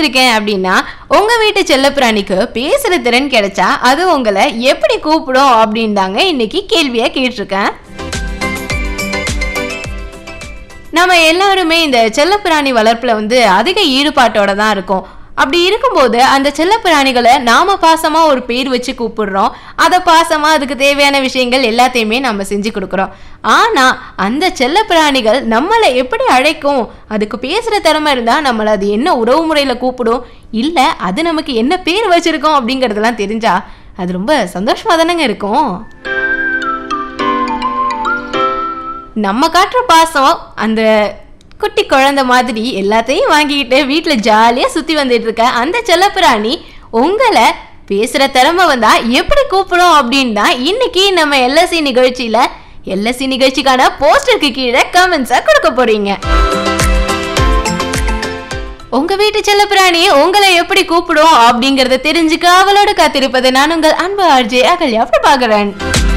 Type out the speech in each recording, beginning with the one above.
கொடுத்துருக்கேன் அப்படின்னா உங்க வீட்டு செல்லப்பிராணிக்கு பேசுற திறன் கிடைச்சா அது உங்களை எப்படி கூப்பிடும் அப்படின்னு தாங்க இன்னைக்கு கேள்வியா கேட்டிருக்கேன் நம்ம எல்லாருமே இந்த செல்லப்பிராணி வளர்ப்புல வந்து அதிக ஈடுபாட்டோட தான் இருக்கோம் அப்படி இருக்கும்போது அந்த செல்லப்பிராணிகளை நாம பாசமா ஒரு பேர் வச்சு கூப்பிடுறோம் அதை பாசமா அதுக்கு தேவையான விஷயங்கள் எல்லாத்தையுமே நம்ம செஞ்சு கொடுக்குறோம் ஆனா அந்த செல்லப்பிராணிகள் நம்மளை எப்படி அழைக்கும் அதுக்கு பேசுற திறமை இருந்தா நம்மளை அது என்ன உறவு முறையில கூப்பிடும் இல்ல அது நமக்கு என்ன பேர் வச்சிருக்கோம் அப்படிங்கறதெல்லாம் தெரிஞ்சா அது ரொம்ப சந்தோஷமா தானேங்க இருக்கும் நம்ம காட்டுற பாசம் அந்த குட்டி குழந்தை மாதிரி எல்லாத்தையும் வாங்கிக்கிட்டு வீட்டில் ஜாலியாக சுற்றி வந்துட்டு இருக்க அந்த செல்லப்பிராணி உங்களை பேசுகிற திறமை வந்தா எப்படி கூப்பிடும் அப்படின்னு தான் இன்னைக்கு நம்ம எல்எஸ்சி நிகழ்ச்சியில் எல்எஸ்சி நிகழ்ச்சிக்கான போஸ்டருக்கு கீழே கமெண்ட்ஸாக கொடுக்க போறீங்க உங்க வீட்டு செல்லப்பிராணி உங்களை எப்படி கூப்பிடும் அப்படிங்கறத தெரிஞ்சுக்க அவளோட காத்திருப்பது நான் உங்கள் அன்பு ஆர்ஜே அகல்யா பிரபாகரன்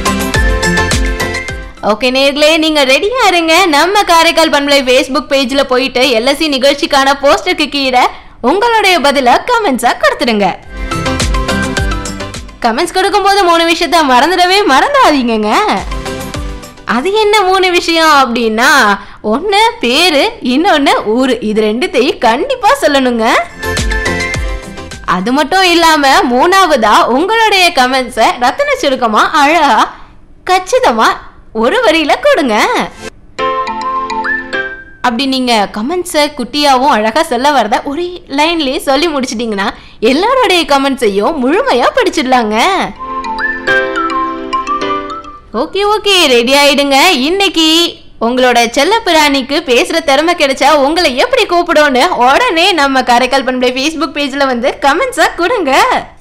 ஓகே நேர்களே நீங்க ரெடியா இருங்க நம்ம காரைக்கால் பண்பலை ஃபேஸ்புக் பேஜ்ல போயிட்டு எல்எஸ்சி நிகழ்ச்சிக்கான போஸ்டருக்கு கீழே உங்களுடைய பதில கமெண்ட்ஸா கொடுத்துடுங்க கமெண்ட்ஸ் கொடுக்கும்போது மூணு விஷயத்த மறந்துடவே மறந்துடாதீங்கங்க அது என்ன மூணு விஷயம் அப்படின்னா ஒன்று பேரு இன்னொன்று ஊர் இது ரெண்டுத்தையும் கண்டிப்பா சொல்லணுங்க அது மட்டும் இல்லாம மூணாவதா உங்களுடைய கமெண்ட்ஸை ரத்தின சுருக்கமா அழகா கச்சிதமா ஒரு வரியில கொடுங்க அப்படி நீங்க கமெண்ட்ஸை குட்டியாவும் அழகா சொல்ல வரத ஒரே லைன்லயே சொல்லி முடிச்சிட்டீங்கன்னா எல்லாருடைய கமெண்ட்ஸையும் முழுமையா படிச்சிடலாங்க ஓகே ஓகே ரெடி ஆயிடுங்க இன்னைக்கு உங்களோட செல்ல பிராணிக்கு பேசுற திறமை கிடைச்சா உங்களை எப்படி கூப்பிடும்னு உடனே நம்ம காரைக்கால் பண்புடைய ஃபேஸ்புக் பேஜ்ல வந்து கமெண்ட்ஸா கொடுங்க